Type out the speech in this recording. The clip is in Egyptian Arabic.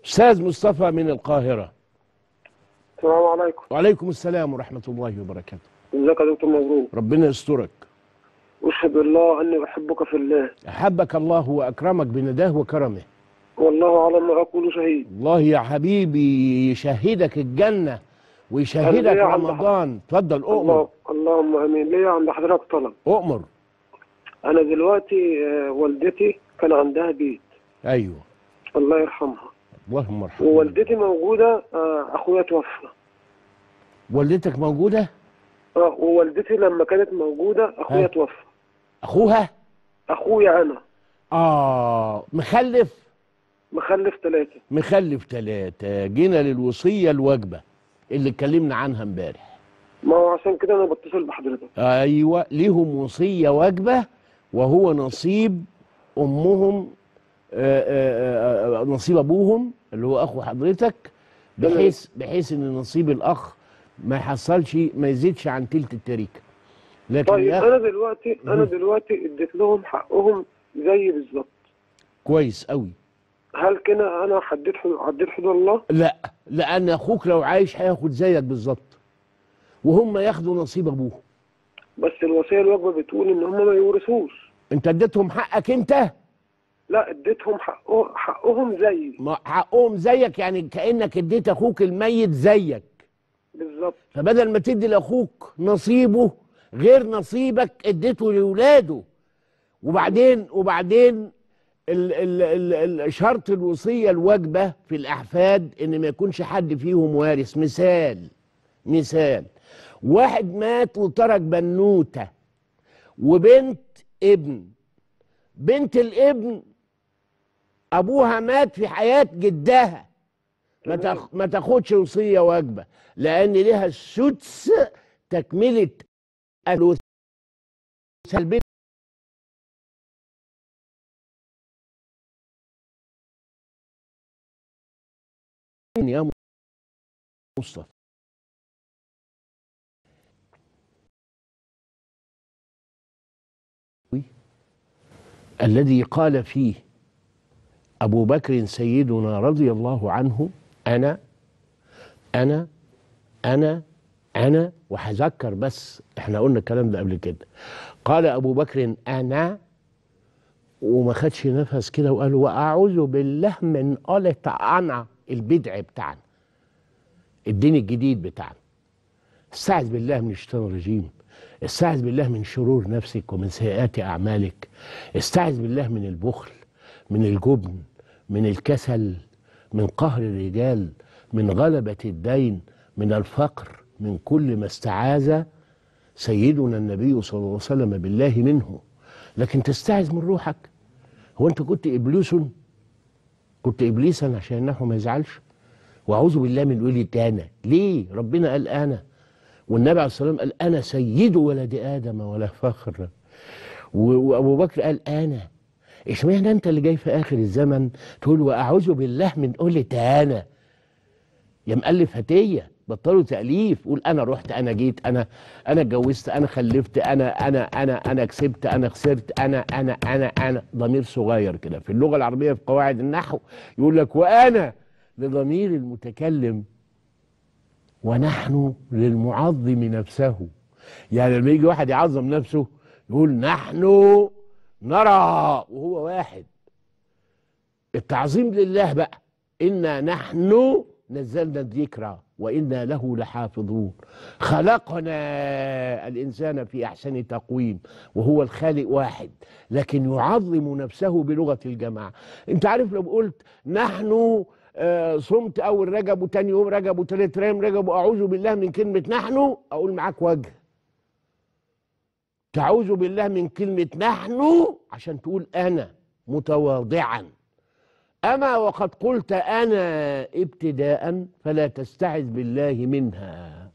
استاذ مصطفى من القاهره السلام عليكم وعليكم السلام ورحمه الله وبركاته ازيك يا دكتور مبروك ربنا يسترك اشهد بالله اني بحبك في الله احبك الله واكرمك بنداه وكرمه والله على ما اقول شهيد الله يا حبيبي يشهدك الجنه ويشهدك أنا ليا عند رمضان اتفضل الله اؤمر اللهم امين ليا عند حضرتك طلب اؤمر انا دلوقتي آه، والدتي كان عندها بيت ايوه الله يرحمها اللهم ارحمها ووالدتي موجوده آه، اخويا توفى والدتك موجوده اه ووالدتي لما كانت موجوده اخويا ها. توفى اخوها اخويا انا اه مخلف مخلف ثلاثه مخلف ثلاثة جينا للوصية الواجبة اللي اتكلمنا عنها امبارح ما هو عشان كده انا بتصل بحضرتك ايوه ليهم وصية واجبة وهو نصيب امهم آآ آآ آآ نصيب ابوهم اللي هو اخو حضرتك بحيث بحيث ان نصيب الاخ ما يحصلش ما يزيدش عن تلت التركه لكن طيب ياخد انا دلوقتي انا مم. دلوقتي اديت لهم حقهم زي بالظبط كويس قوي هل كده انا حددت حدود عديت حدود الله لا لان اخوك لو عايش هياخد زيك بالظبط وهم ياخدوا نصيب ابوهم بس الوصيه الواجبه بتقول ان هم ما يورثوش انت اديتهم حقك انت لا اديتهم حقه حقهم زي ما حقهم زيك يعني كانك اديت اخوك الميت زيك بالظبط فبدل ما تدي لاخوك نصيبه غير نصيبك اديته لاولاده وبعدين وبعدين ال ال ال ال شرط الوصيه الواجبه في الاحفاد ان ما يكونش حد فيهم وارث مثال مثال واحد مات وترك بنوته وبنت ابن بنت الابن ابوها مات في حياه جدها ما تمام. تاخ- ما تاخدش وصيه واجبه لان لها السدس تكمله الوصيه البنت يا مصطفى الذي قال فيه أبو بكر سيدنا رضي الله عنه أنا أنا أنا أنا وهذكر بس احنا قلنا الكلام ده قبل كده قال أبو بكر أنا وما خدش نفس كده وقال وأعوذ بالله من قالة أنا البدع بتاعنا الدين الجديد بتاعنا استعذ بالله من الشيطان الرجيم استعذ بالله من شرور نفسك ومن سيئات أعمالك استعذ بالله من البخل من الجبن من الكسل من قهر الرجال من غلبة الدين من الفقر من كل ما استعاذ سيدنا النبي صلى الله عليه وسلم بالله منه لكن تستعذ من روحك هو انت كنت ابليس كنت ابليسا عشان انه ما يزعلش واعوذ بالله من ولي انا ليه ربنا قال انا والنبي عليه الصلاه والسلام قال انا سيد ولد ادم ولا فخر و- وابو بكر قال انا اشمعنى انت اللي جاي في اخر الزمن تقول واعوذ بالله من قولة انا يا مؤلف هتيه بطلوا تاليف قول انا رحت انا جيت انا انا اتجوزت انا خلفت انا انا انا انا كسبت انا خسرت انا انا انا انا ضمير صغير كده في اللغه العربيه في قواعد النحو يقول لك وانا لضمير المتكلم ونحن للمعظم نفسه يعني لما يجي واحد يعظم نفسه يقول نحن نرى وهو واحد التعظيم لله بقى إنا نحن نزلنا الذكر وإنا له لحافظون خلقنا الإنسان في أحسن تقويم وهو الخالق واحد لكن يعظم نفسه بلغة الجماعة أنت عارف لو قلت نحن آه، صمت أول رجب وتاني يوم رجب وتالت يوم رجب وأعوذ بالله من كلمة نحن أقول معاك وجه تعوذ بالله من كلمة نحن عشان تقول أنا متواضعا أما وقد قلت أنا ابتداء فلا تستعذ بالله منها